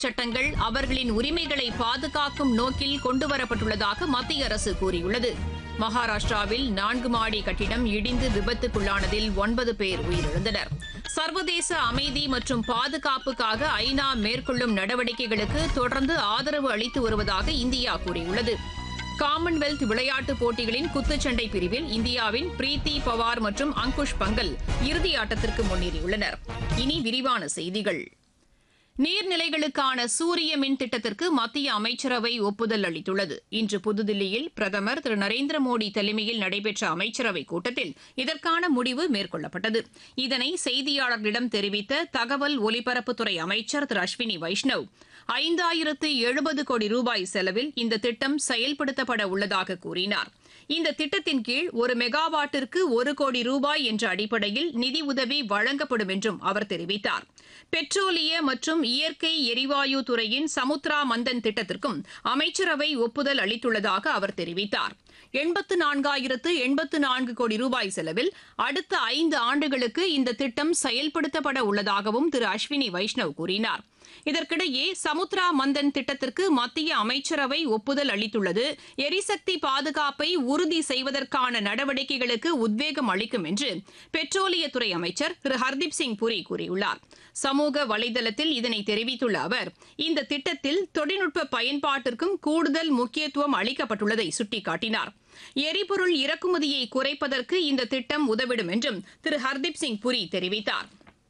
சட்டங்கள் அவர்களின் உரிமைகளை பாதுகாக்கும் நோக்கில் கொண்டுவரப்பட்டுள்ளதாக மத்திய அரசு கூறியுள்ளது மகாராஷ்டிராவில் நான்கு மாடி கட்டிடம் இடிந்து விபத்துக்குள்ளானதில் ஒன்பது பேர் உயிரிழந்தனர் சர்வதேச அமைதி மற்றும் பாதுகாப்புக்காக ஐநா மேற்கொள்ளும் நடவடிக்கைகளுக்கு தொடர்ந்து ஆதரவு அளித்து வருவதாக இந்தியா கூறியுள்ளது காமன்வெல்த் விளையாட்டுப் போட்டிகளின் குத்துச்சண்டை பிரிவில் இந்தியாவின் பிரீத்தி பவார் மற்றும் அங்குஷ் பங்கல் இறுதி ஆட்டத்திற்கு முன்னேறியுள்ளனர் இனி விரிவான செய்திகள் நீர்நிலைகளுக்கான சூரிய மின் திட்டத்திற்கு மத்திய அமைச்சரவை ஒப்புதல் அளித்துள்ளது இன்று புதுதில்லியில் பிரதமர் திரு நரேந்திர மோடி தலைமையில் நடைபெற்ற அமைச்சரவைக் கூட்டத்தில் இதற்கான முடிவு மேற்கொள்ளப்பட்டது இதனை செய்தியாளர்களிடம் தெரிவித்த தகவல் ஒலிபரப்புத்துறை அமைச்சர் திரு அஸ்வினி வைஷ்ணவ் ஐந்தாயிரத்து எழுபது கோடி ரூபாய் செலவில் இந்த திட்டம் செயல்படுத்தப்பட உள்ளதாக கூறினார் இந்த திட்டத்தின் கீழ் ஒரு மெகாவாட்டிற்கு ஒரு கோடி ரூபாய் என்ற அடிப்படையில் நிதி உதவி வழங்கப்படும் என்றும் அவர் தெரிவித்தார் பெட்ரோலிய மற்றும் இயற்கை எரிவாயு துறையின் சமுத்ரா மந்தன் திட்டத்திற்கும் அமைச்சரவை ஒப்புதல் அளித்துள்ளதாக அவர் தெரிவித்தார் எண்பத்து நான்காயிரத்து எண்பத்து நான்கு கோடி ரூபாய் செலவில் அடுத்த ஐந்து ஆண்டுகளுக்கு இந்த திட்டம் செயல்படுத்தப்பட உள்ளதாகவும் திரு அஸ்வினி வைஷ்ணவ் கூறினார் இதற்கிடையே சமுத்ரா மந்தன் திட்டத்திற்கு மத்திய அமைச்சரவை ஒப்புதல் அளித்துள்ளது எரிசக்தி பாதுகாப்பை உறுதி செய்வதற்கான நடவடிக்கைகளுக்கு உத்வேகம் அளிக்கும் என்று பெட்ரோலியத்துறை அமைச்சர் திரு ஹர்தீப் சிங் புரி கூறியுள்ளார் சமூக வலைதளத்தில் இதனை தெரிவித்துள்ள அவர் இந்த திட்டத்தில் தொழில்நுட்ப பயன்பாட்டிற்கும் கூடுதல் முக்கியத்துவம் அளிக்கப்பட்டுள்ளதை சுட்டிக்காட்டினார் எரிபொருள் இறக்குமதியை குறைப்பதற்கு இந்த திட்டம் உதவிடும் என்றும் திரு ஹர்தீப் சிங் புரி தெரிவித்தார்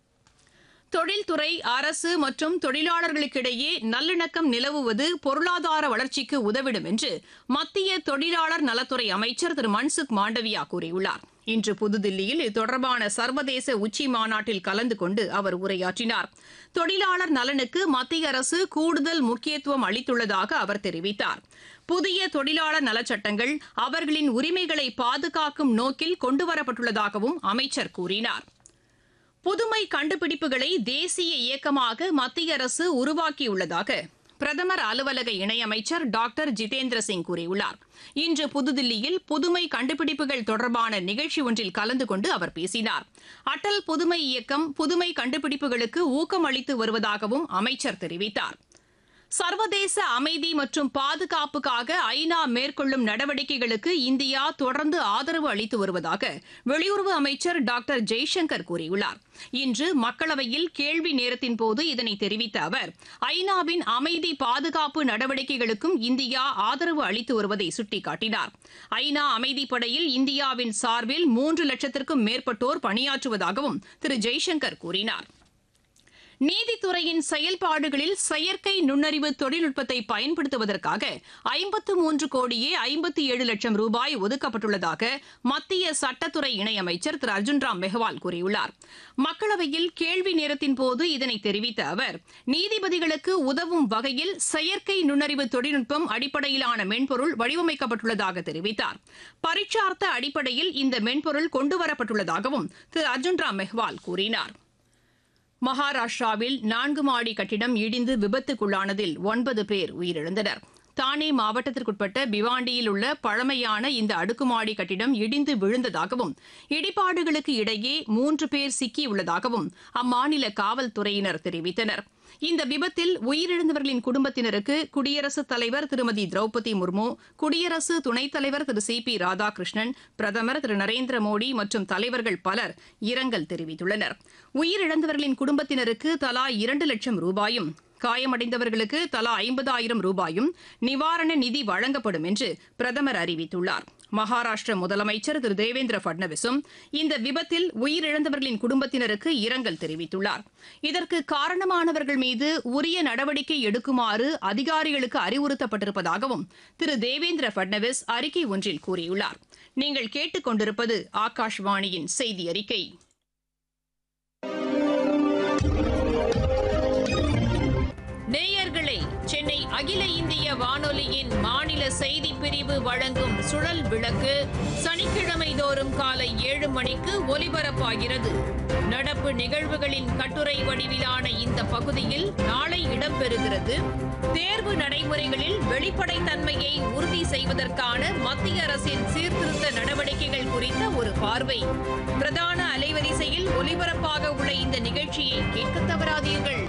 தொழில்துறை அரசு மற்றும் தொழிலாளர்களுக்கிடையே நல்லிணக்கம் நிலவுவது பொருளாதார வளர்ச்சிக்கு உதவிடும் என்று மத்திய தொழிலாளர் நலத்துறை அமைச்சர் திரு மன்சுக் மாண்டவியா கூறியுள்ளார் இன்று புதுதில்லியில் இது தொடர்பான சர்வதேச உச்சி மாநாட்டில் கலந்து கொண்டு அவர் உரையாற்றினார் தொழிலாளர் நலனுக்கு மத்திய அரசு கூடுதல் முக்கியத்துவம் அளித்துள்ளதாக அவர் தெரிவித்தார் புதிய தொழிலாளர் நலச்சட்டங்கள் அவர்களின் உரிமைகளை பாதுகாக்கும் நோக்கில் கொண்டுவரப்பட்டுள்ளதாகவும் அமைச்சர் கூறினார் புதுமை கண்டுபிடிப்புகளை தேசிய இயக்கமாக மத்திய அரசு உருவாக்கியுள்ளதாக பிரதமர் அலுவலக இணையமைச்சர் டாக்டர் ஜிதேந்திர சிங் கூறியுள்ளார் இன்று புதுதில்லியில் புதுமை கண்டுபிடிப்புகள் தொடர்பான நிகழ்ச்சி ஒன்றில் கலந்து கொண்டு அவர் பேசினார் அடல் புதுமை இயக்கம் புதுமை கண்டுபிடிப்புகளுக்கு ஊக்கம் அளித்து வருவதாகவும் அமைச்சர் தெரிவித்தார் சர்வதேச அமைதி மற்றும் பாதுகாப்புக்காக ஐநா மேற்கொள்ளும் நடவடிக்கைகளுக்கு இந்தியா தொடர்ந்து ஆதரவு அளித்து வருவதாக வெளியுறவு அமைச்சர் டாக்டர் ஜெய்சங்கர் கூறியுள்ளார் இன்று மக்களவையில் கேள்வி நேரத்தின் போது இதனை தெரிவித்த அவர் ஐநாவின் அமைதி பாதுகாப்பு நடவடிக்கைகளுக்கும் இந்தியா ஆதரவு அளித்து வருவதை சுட்டிக்காட்டினார் ஐநா அமைதிப்படையில் இந்தியாவின் சார்பில் மூன்று லட்சத்திற்கும் மேற்பட்டோர் பணியாற்றுவதாகவும் திரு ஜெய்சங்கர் கூறினார் நீதித்துறையின் செயல்பாடுகளில் செயற்கை நுண்ணறிவு தொழில்நுட்பத்தை பயன்படுத்துவதற்காக ஐம்பத்து மூன்று கோடியே ஐம்பத்தி ஏழு லட்சம் ரூபாய் ஒதுக்கப்பட்டுள்ளதாக மத்திய சட்டத்துறை இணையமைச்சர் திரு அர்ஜுன் ராம் மெஹ்வால் கூறியுள்ளார் மக்களவையில் கேள்வி நேரத்தின் போது இதனை தெரிவித்த அவர் நீதிபதிகளுக்கு உதவும் வகையில் செயற்கை நுண்ணறிவு தொழில்நுட்பம் அடிப்படையிலான மென்பொருள் வடிவமைக்கப்பட்டுள்ளதாக தெரிவித்தார் பரீட்சார்த்த அடிப்படையில் இந்த மென்பொருள் கொண்டுவரப்பட்டுள்ளதாகவும் திரு அர்ஜுன் ராம் மெஹ்வால் கூறினார் மகாராஷ்டிராவில் நான்கு மாடி கட்டிடம் இடிந்து விபத்துக்குள்ளானதில் ஒன்பது பேர் உயிரிழந்தனர் தானே மாவட்டத்திற்குட்பட்ட பிவாண்டியில் உள்ள பழமையான இந்த அடுக்குமாடி கட்டிடம் இடிந்து விழுந்ததாகவும் இடிபாடுகளுக்கு இடையே மூன்று பேர் சிக்கியுள்ளதாகவும் அம்மாநில காவல்துறையினர் தெரிவித்தனர் இந்த விபத்தில் உயிரிழந்தவர்களின் குடும்பத்தினருக்கு குடியரசுத் தலைவர் திருமதி திரௌபதி முர்மு குடியரசு துணைத் தலைவர் திரு சி பி ராதாகிருஷ்ணன் பிரதமர் திரு நரேந்திர மோடி மற்றும் தலைவர்கள் பலர் இரங்கல் தெரிவித்துள்ளனர் உயிரிழந்தவர்களின் குடும்பத்தினருக்கு தலா இரண்டு லட்சம் ரூபாயும் காயமடைந்தவர்களுக்கு தலா ஐம்பதாயிரம் ரூபாயும் நிவாரண நிதி வழங்கப்படும் என்று பிரதமர் அறிவித்துள்ளார் மகாராஷ்டிர முதலமைச்சர் திரு தேவேந்திர பட்னவிஸும் இந்த விபத்தில் உயிரிழந்தவர்களின் குடும்பத்தினருக்கு இரங்கல் தெரிவித்துள்ளார் இதற்கு காரணமானவர்கள் மீது உரிய நடவடிக்கை எடுக்குமாறு அதிகாரிகளுக்கு அறிவுறுத்தப்பட்டிருப்பதாகவும் திரு தேவேந்திர பட்னவிஸ் அறிக்கை ஒன்றில் கூறியுள்ளார் நீங்கள் கேட்டுக்கொண்டிருப்பது ஆகாஷ்வாணியின் செய்தி அறிக்கை நேயர்களே சென்னை அகில இந்திய வானொலியின் மாநில செய்திப் பிரிவு வழங்கும் சுழல் விளக்கு சனிக்கிழமை தோறும் காலை ஏழு மணிக்கு ஒலிபரப்பாகிறது நடப்பு நிகழ்வுகளின் கட்டுரை வடிவிலான இந்த பகுதியில் நாளை இடம்பெறுகிறது தேர்வு நடைமுறைகளில் வெளிப்படைத்தன்மையை உறுதி செய்வதற்கான மத்திய அரசின் சீர்திருத்த நடவடிக்கைகள் குறித்த ஒரு பார்வை பிரதான அலைவரிசையில் ஒலிபரப்பாக உள்ள இந்த நிகழ்ச்சியை கேட்க தவறாதீர்கள்